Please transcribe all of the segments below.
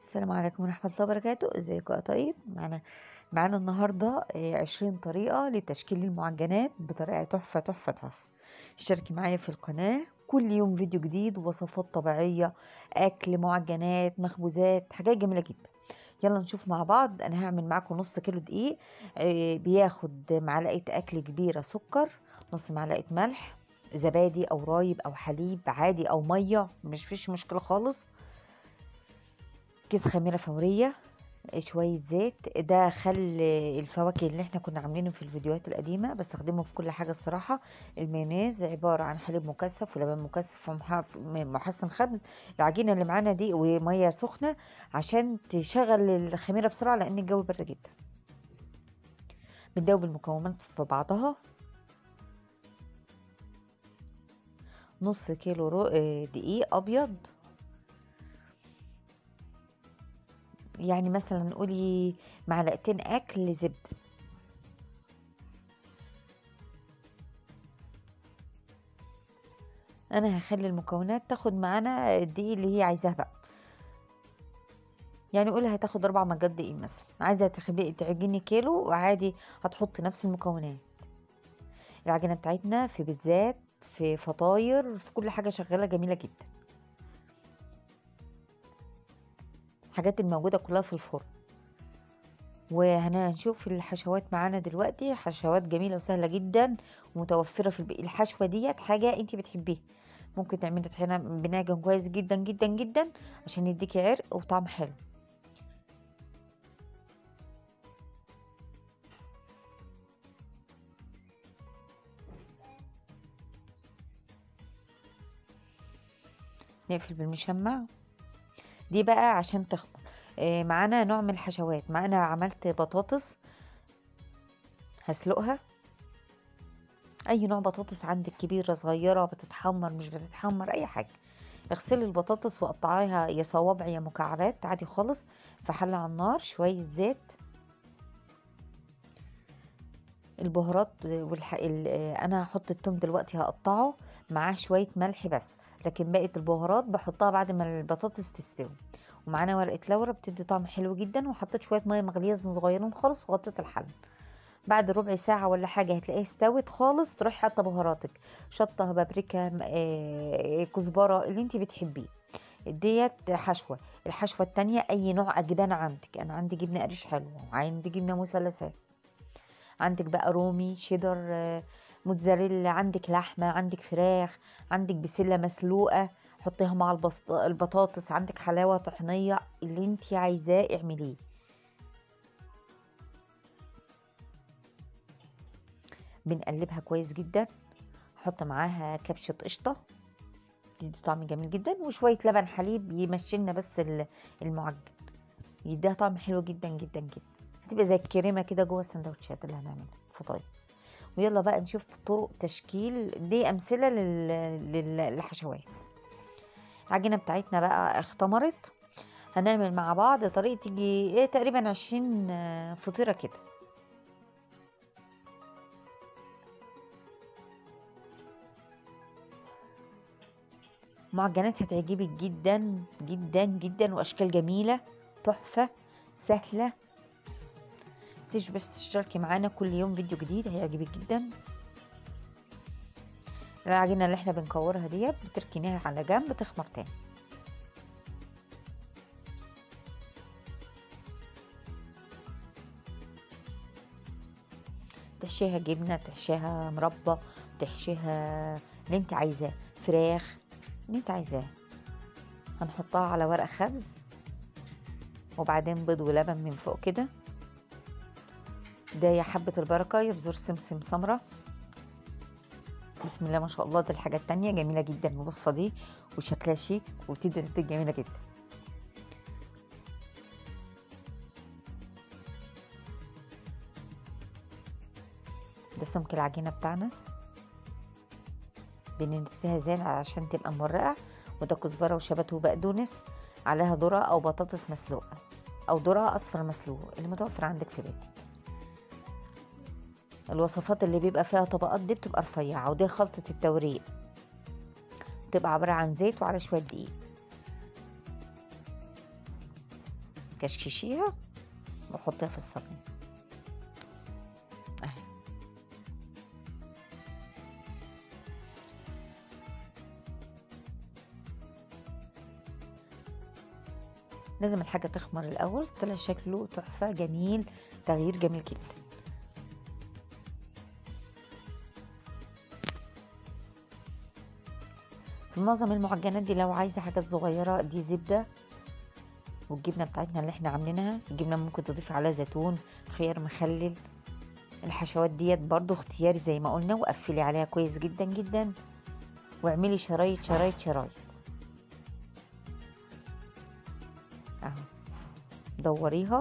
السلام عليكم ورحمة الله وبركاته ازيكم يا طيب معانا معانا النهاردة آه، عشرين طريقة لتشكيل المعجنات بطريقة تحفة تحفة تحفة اشتركي معايا في القناة كل يوم فيديو جديد وصفات طبيعية أكل معجنات مخبوزات حاجات جميلة جدا يلا نشوف مع بعض أنا هعمل معاكم نص كيلو دقيق آه، بياخد معلقة أكل كبيرة سكر نص معلقة ملح زبادي أو رايب أو حليب عادي أو مية مش فيش مشكلة خالص كيس خميرة فورية شوية زيت ده خل الفواكه اللي احنا كنا عاملينه في الفيديوهات القديمة بستخدمه في كل حاجة الصراحة المايونيز عبارة عن حليب مكثف ولبن مكثف ومحسن خبز العجينة اللي معانا دي ومية سخنة عشان تشغل الخميرة بسرعة لأن الجو برد جدا بندوب المكونات في بعضها نص كيلو رو- آه، دقيق أبيض يعني مثلا قولي معلقتين اكل زبده انا هخلي المكونات تاخد معانا الدقيق اللي هي عايزاه بقى يعني قولي هتاخد اربع مجات دقيق مثلا عايزه تخبئي تعجني كيلو وعادي هتحطي نفس المكونات العجينه بتاعتنا في بيتزات في فطاير في كل حاجه شغاله جميله جدا الحاجات الموجودة كلها في الفرن وهنشوف الحشوات معانا دلوقتي حشوات جميلة وسهلة جدا ومتوفرة في البيت الحشوة ديت حاجة انت بتحبيها ممكن تعملي طحينة بنعجن كويس جدا جدا جدا عشان يديكي عرق وطعم حلو نقفل بالمشمع دي بقى عشان تخمر آه، معانا نوع من الحشوات معانا عملت بطاطس هسلقها اي نوع بطاطس عندك كبيره صغيره بتتحمر مش بتتحمر اي حاجه اغسلي البطاطس وقطعيها يا صوابع يا مكعبات عادي خالص في حله على النار شويه زيت البهارات والح... ال... آه، انا هحط التوم دلوقتي هقطعه معاه شويه ملح بس لكن بقيه البهارات بحطها بعد ما البطاطس تستوي ومعانا ورقه لورا بتدي طعم حلو جدا وحطيت شويه ميه مغليه صغيرين خالص وغطيت الحل بعد ربع ساعة ولا حاجة هتلاقيها استوت خالص تروحي حاطة بهاراتك شطة بابريكا م- آه، كزبرة اللي انت بتحبيه ديت حشوة الحشوة التانية أي نوع أجبان عندك أنا عندي جبنة قريش حلوة وعندي جبنة مثلثات عندك بقى رومي شيدر آه، موتزاريلا عندك لحمة عندك فراخ عندك بسلة مسلوقة حطيها مع البسط... البطاطس عندك حلاوة طحينية اللي انت عايزاه اعمليه بنقلبها كويس جدا حط معاها كبشة قشطة تدي طعم جميل جدا وشوية لبن حليب يمشينا بس ال- المعجن يديها طعم حلو جدا جدا جدا هتبقى زي الكريمة كده جوه السندوتشات اللي هنعملها فطاير ويلا بقى نشوف طرق تشكيل دي أمثلة لل- لل- للحشوات العجينة بتاعتنا بقى اختمرت هنعمل مع بعض طريقة تيجي ايه تقريبا عشرين آه، فطيرة كده معجنات هتعجبك جدا جدا جدا واشكال جميله تحفه سهله متنسيش بس تشتركي معانا كل يوم فيديو جديد هيعجبك جدا العجينه اللي احنا بنكورها ديت بتركنيها على جنب تخمر تاني تحشيها جبنه تحشيها مربى تحشيها اللي انت عايزاه فراخ اللي انت عايزاه هنحطها على ورق خبز وبعدين بيض ولبن من فوق كده ده يا حبة البركة يا بذور سمسم سمرة بسم الله ما شاء الله دي الحاجة التانية جميلة جدا الوصفة دي وشكلها شيك وتدي نتيجة جميلة جدا ده سمك العجينة بتاعنا بنديها زين عشان تبقى مرقة وده كزبرة وشبت وبقدونس عليها ذرة أو بطاطس مسلوقة أو ذرة أصفر مسلوق اللي متوفر عندك في بيتك الوصفات اللي بيبقى فيها طبقات دي بتبقى رفيعة ودي خلطة التوريق بتبقى عبارة عن زيت وعلى شوية دقيق كشكشيها وحطيها في الصينيه اهي لازم الحاجة تخمر الأول طلع شكله تحفة جميل تغيير جميل جدا في معظم المعجنات دي لو عايزة حاجات صغيرة دي زبدة والجبنة بتاعتنا اللي احنا عاملينها الجبنة ممكن تضيف عليها زيتون خيار مخلل الحشوات ديت برضو اختياري زي ما قلنا وقفلي عليها كويس جدا جدا واعملي شرايط شرايط شرايط اهو دوريها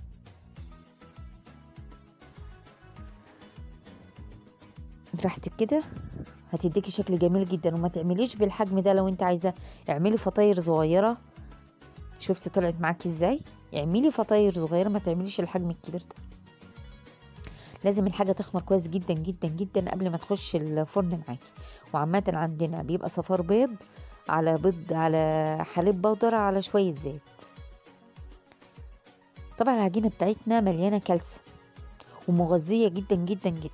براحتك كده هتديكي شكل جميل جدا وما تعمليش بالحجم ده لو انت عايزه اعملي فطاير صغيره شفتي طلعت معاكي ازاي اعملي فطاير صغيره ما تعمليش الحجم الكبير ده لازم الحاجه تخمر كويس جدا جدا جدا قبل ما تخش الفرن معاكي وعامه عندنا بيبقى صفار بيض على بيض على حليب بودرة على شويه زيت طبعا العجينه بتاعتنا مليانه كالسيوم ومغذيه جدا جدا جدا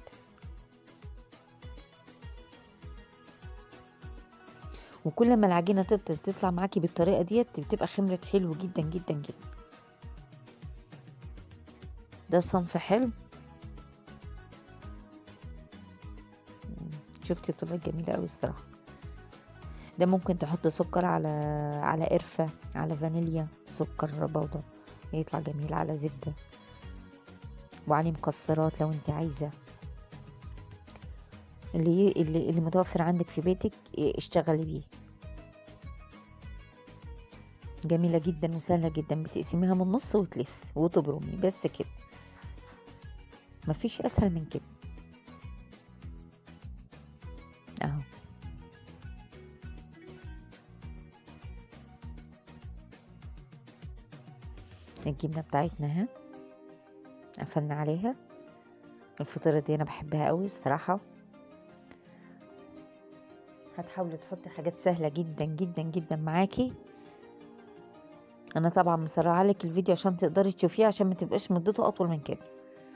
وكل ما العجينه تطلع معاكي بالطريقه ديت بتبقى خمرت حلو جدا جدا جدا ده صنف حلو شفتي طلعت جميله قوي الصراحه ده ممكن تحط سكر على على قرفه على فانيليا سكر بودر يطلع جميل على زبده وعليه مكسرات لو انت عايزه اللي اللي, اللي متوفر عندك في بيتك اشتغلي بيه جميله جدا وسهله جدا بتقسميها من النص وتلف وتبرمي بس كده مفيش اسهل من كده اهو الجبنه بتاعتنا اهي قفلنا عليها الفطيره دي انا بحبها قوي الصراحه هتحاولي تحطي حاجات سهله جدا جدا جدا معاكي انا طبعا مسرعه لك الفيديو عشان تقدري تشوفيه عشان ما تبقاش مدته اطول من كده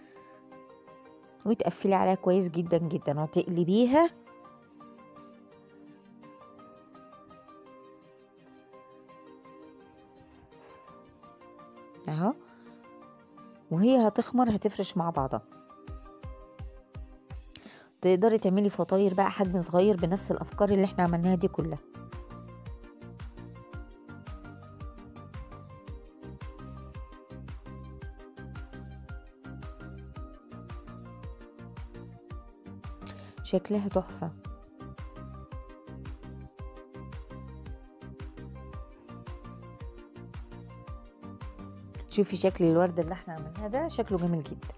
وتقفلي عليها كويس جدا جدا وتقلبيها اهو وهي هتخمر هتفرش مع بعضها تقدري تعملي فطاير بقى حجم صغير بنفس الافكار اللي احنا عملناها دي كلها شكلها تحفه شوفي شكل الورد اللي احنا عملناه ده شكله جميل جدا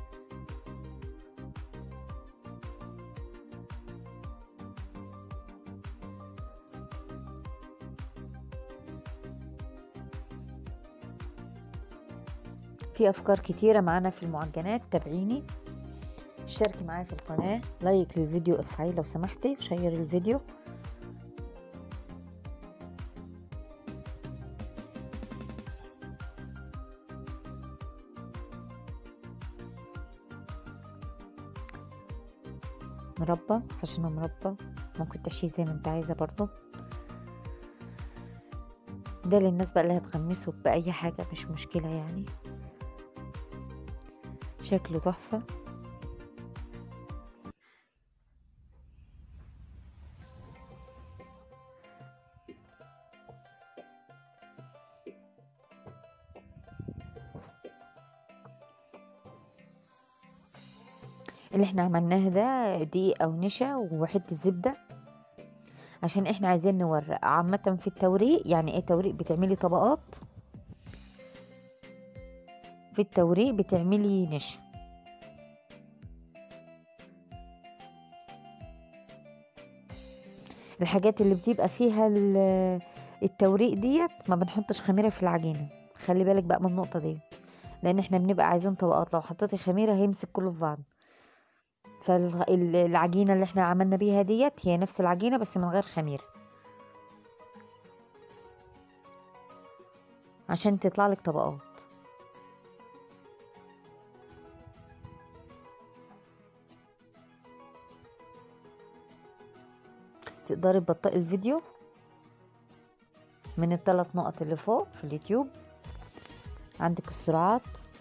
في افكار كتيره معانا في المعجنات تابعيني اشتركي معايا في القناه لايك للفيديو ارفعيه لو سمحتي وشيري الفيديو مربى حشينا مربى ممكن تحشيه زي ما انت عايزه برضو ده للناس بقى اللي هتغمسه بأي حاجة مش مشكلة يعني شكله تحفة اللي احنا عملناه ده دقيق او نشا وحته زبده عشان احنا عايزين نورق عامه في التوريق يعني ايه توريق بتعملي طبقات في التوريق بتعملي نشا الحاجات اللي بتبقى فيها التوريق ديت ما بنحطش خميره في العجينه خلي بالك بقى من النقطه دي لان احنا بنبقى عايزين طبقات لو حطيتي خميره هيمسك كله في بعض فالعجينه اللي احنا عملنا بيها ديت هي نفس العجينه بس من غير خميره عشان تطلع لك طبقات تقدري تبطئي الفيديو من الثلاث نقط اللي فوق في اليوتيوب عندك السرعات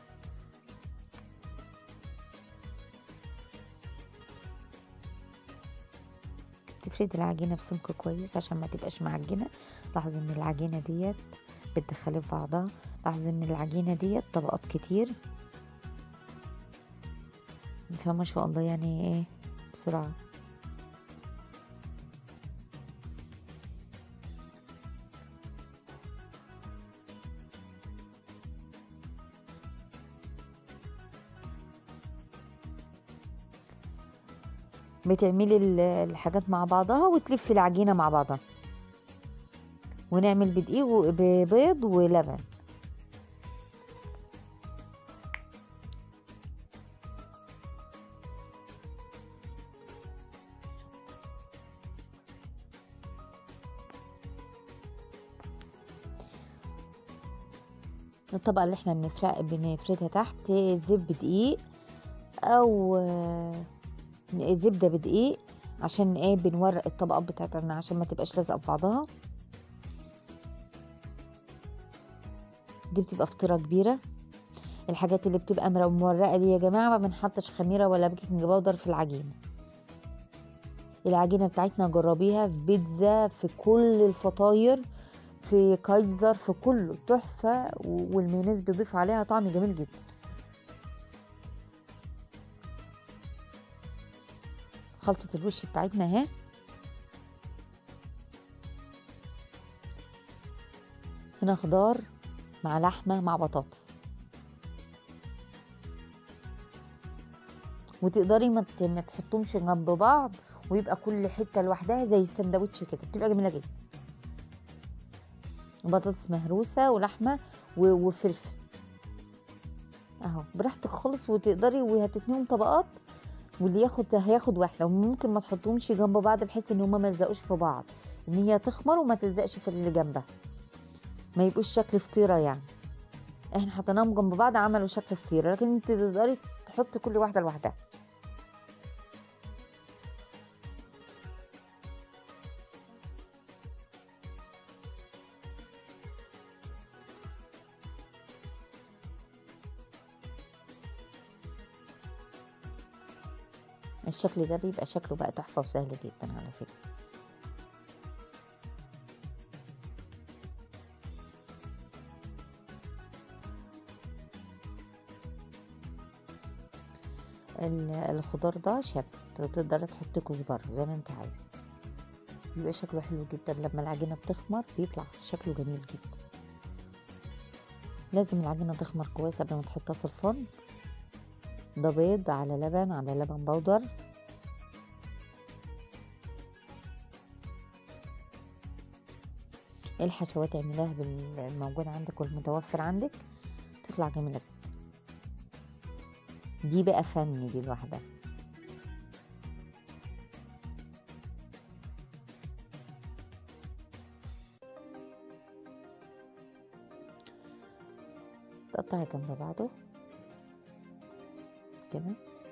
تفردي العجينة بسمك كويس عشان ما تبقاش معجنة لاحظي ان العجينة ديت بتدخلي في بعضها لاحظي ان العجينة ديت طبقات كتير فما شاء الله يعني ايه بسرعة بتعملي ال- الحاجات مع بعضها وتلفي العجينة مع بعضها ونعمل بدقيق وبيض ولبن الطبقة اللي احنا بنفرق بنفردها تحت زب دقيق او آه، زبدة بدقيق عشان ايه بنورق الطبقات بتاعتنا عشان ما تبقاش لازقة في بعضها دي بتبقى فطيرة كبيرة الحاجات اللي بتبقى مر- مورقة دي يا جماعة ما بنحطش خميرة ولا بيكنج باودر في العجينة العجينة بتاعتنا جربيها في بيتزا في كل الفطاير في كايزر في كله تحفة و- والمايونيز بيضيف عليها طعم جميل جدا خلطة الوش بتاعتنا اهي هنا خضار مع لحمة مع بطاطس وتقدري ما ت- ما تحطهمش جنب بعض ويبقى كل حتة لوحدها زي السندوتش كده بتبقى جميلة جدا بطاطس مهروسة ولحمة و- وفلفل اهو براحتك خالص وتقدري وهتتنيهم طبقات واللي ياخد هياخد واحده وممكن ما تحطهمش جنب بعض بحيث ان هما ما يلزقوش في بعض ان هي تخمر وما تلزقش في اللي جنبها ما يبقوش شكل فطيره يعني احنا حطيناهم جنب بعض عملوا شكل فطيره لكن انت تقدري تحطي كل واحده لوحدها الشكل ده بيبقى شكله بقى تحفه وسهل جدا على فكره ال- الخضار ده شبت تقدري تحطي كزبره زي ما انت عايزه بيبقى شكله حلو جدا لما العجينه بتخمر بيطلع شكله جميل جدا لازم العجينه تخمر كويس قبل ما تحطها في الفرن ده بيض على لبن على لبن بودر ايه الحشوات اعمليها بالموجود عندك والمتوفر عندك تطلع جميلة جدا دي بقى فن دي لوحدها تقطعي جنب بعضه كده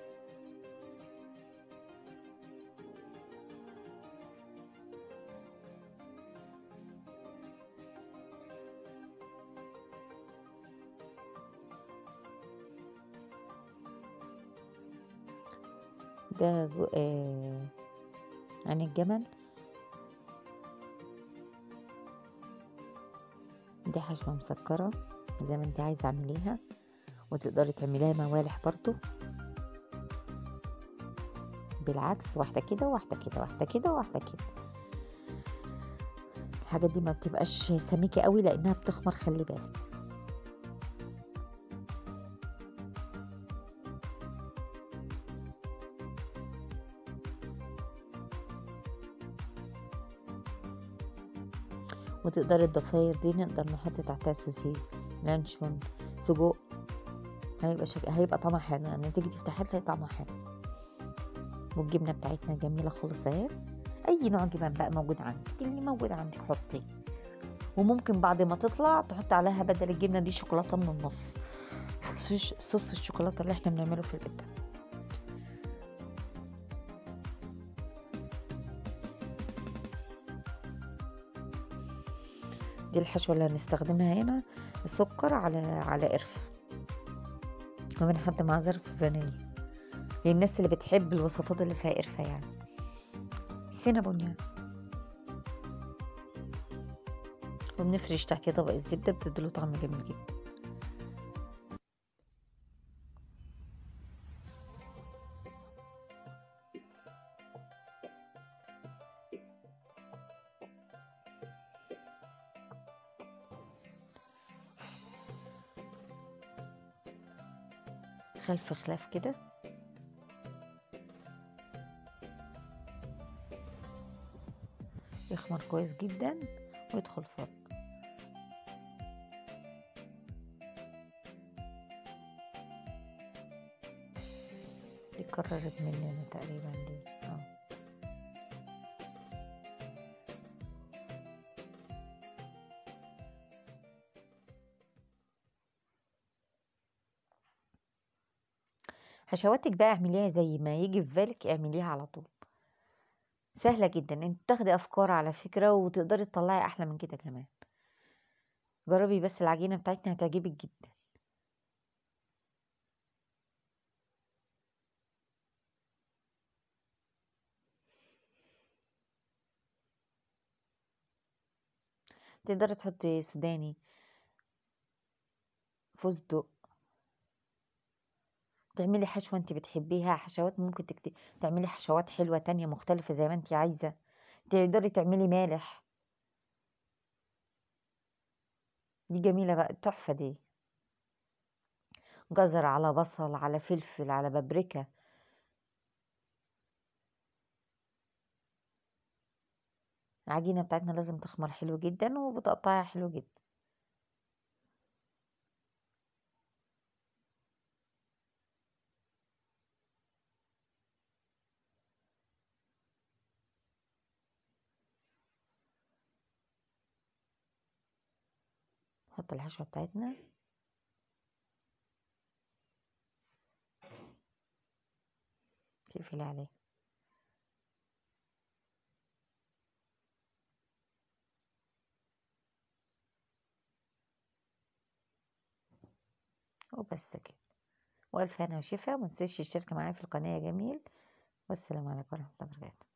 ده جو- آه عين الجمل دي حشوة مسكرة زي ما انت عايزة اعمليها وتقدري تعمليها موالح برضو بالعكس واحدة كده واحدة كده واحدة كده واحدة كده الحاجات دي ما بتبقاش سميكة قوي لانها بتخمر خلي بالك وتقدري الضفاير دي نقدر نحط تحتها سوسيس لانشون سجق هيبقى شك... هيبقى طعمها حلو يعني تيجي تفتحيها تلاقي طعمها حلو والجبنه بتاعتنا جميله خالص اهي اي نوع جبن بقى موجود عندك اللي موجود عندك حطيه وممكن بعد ما تطلع تحط عليها بدل الجبنه دي شوكولاته من النص صوص صوص الشوكولاته اللي احنا بنعمله في البيت ده دي الحشوة اللي هنستخدمها هنا سكر على على قرفة وبنحط معاه ظرف فانيليا للناس اللي بتحب الوصفات اللي فيها قرفة يعني سينابون يعني وبنفرش تحتيه طبق الزبدة بتديله طعم جميل جدا خلف خلاف كده يخمر كويس جدا ويدخل فرن دي اتكررت مننا تقريبا دي اه حشواتك بقى اعمليها زي ما يجي في بالك اعمليها على طول سهلة جدا انت تاخدي افكار على فكرة وتقدري تطلعي احلى من كده كمان جربي بس العجينة بتاعتنا هتعجبك جدا تقدري تحطي سوداني فستق تعملي حشوة انت بتحبيها حشوات ممكن تكت... تعملي حشوات حلوة تانية مختلفة زي ما انت عايزة تقدري تعملي مالح دي جميلة بقى تحفة دي جزر على بصل على فلفل على بابريكا العجينة بتاعتنا لازم تخمر حلو جدا وبتقطعها حلو جدا نحط الحشوة بتاعتنا تقفلي عليه وبس كده والف هنا وشفا ومتنسيش تشتركي معايا في القناة يا جميل والسلام عليكم ورحمة الله وبركاته